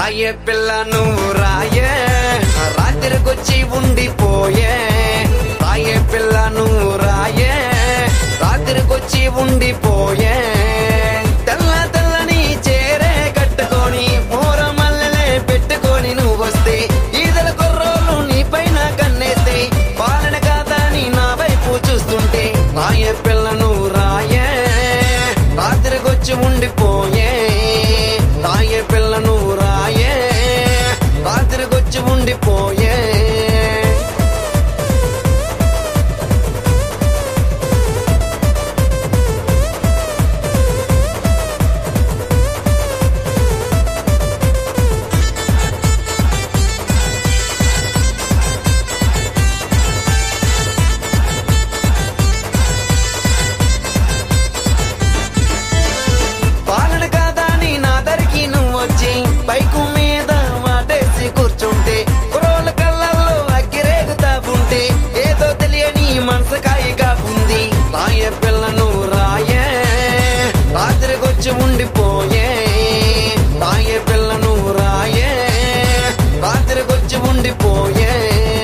రాయే పిల్ల నువ్వు రాయే రాత్రికొచ్చి ఉండిపోయే రాయే పిల్ల నువ్వు రాయే రాత్రికొచ్చి ఉండిపోయే తెల్ల తెల్లని చేరే కట్టుకొని మూర మల్లెలే పెట్టుకొని నువ్వు వస్తే ఈదల కుర్రోళ్ళు నీ పైన కన్నేస్తే పాలన కాదని నా వైపు చూస్తుంటే రాయే పిల్ల నువ్వు రాయే రాత్రికొచ్చి ఉండిపోయే రాయే పిల్ల నువ్వు రాయే రాత్రికొచ్చి ఉండిపోయే పాలన కాదని నా దరికి నువ్వు వచ్చి బైకు మీద వాటేసి కూర్చుంటే కురోల కళ్ళల్లో అగ్గిరేగుతా ఉంటే ఏదో తెలియని మనసు కాయిగా ఉంది రాయే పిల్ల నువ్వు రాయే రాత్రికొచ్చి ఉండిపోయే రాయే పిల్ల నువ్వు రాయే రాత్రికొచ్చి ఉండిపోయే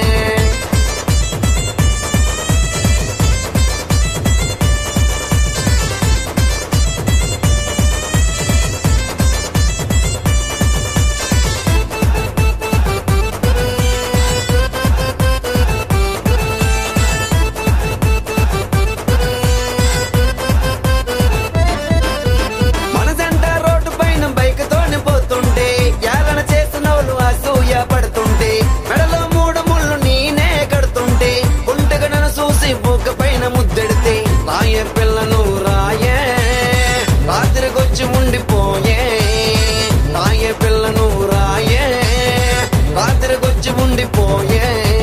మనసంట రోడ్డు పైన బైక్ తోని పోతుంటే యాలన చేసిన వాళ్ళు అసూయ పడుతుంటే మెడలో మూడు ముళ్ళు నేనే కడుతుంటే గుంటగా నన్ను చూసి బుగ్గ పైన ముద్దెడితే రాయే పిల్ల నువ్వు రాయే రాత్రికొచ్చి ఉండిపోయే రాయే పిల్ల నువ్వు రాయే రాత్రికొచ్చి ఉండిపోయే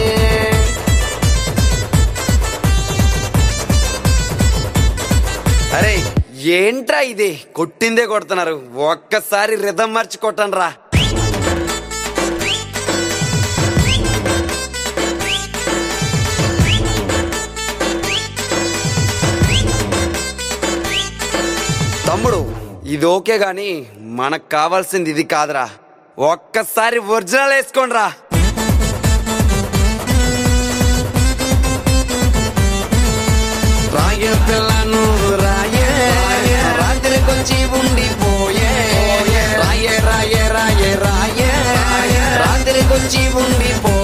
అరే ఏంట్రా ఇది కొట్టిందే కొడుతున్నారు ఒక్కసారి రిధం మర్చి కొట్టండి రా తమ్ముడు ఇది ఓకే గాని మనకు కావాల్సింది ఇది కాదురా ఒక్కసారి ఒరిజినల్ వేసుకోండి రా రాయ పిల్లను రాయే రాత్రికొచ్చి ఉండిపోయే రాయే రాయే రాయే రాయే రాత్రికొచ్చి ఉండిపో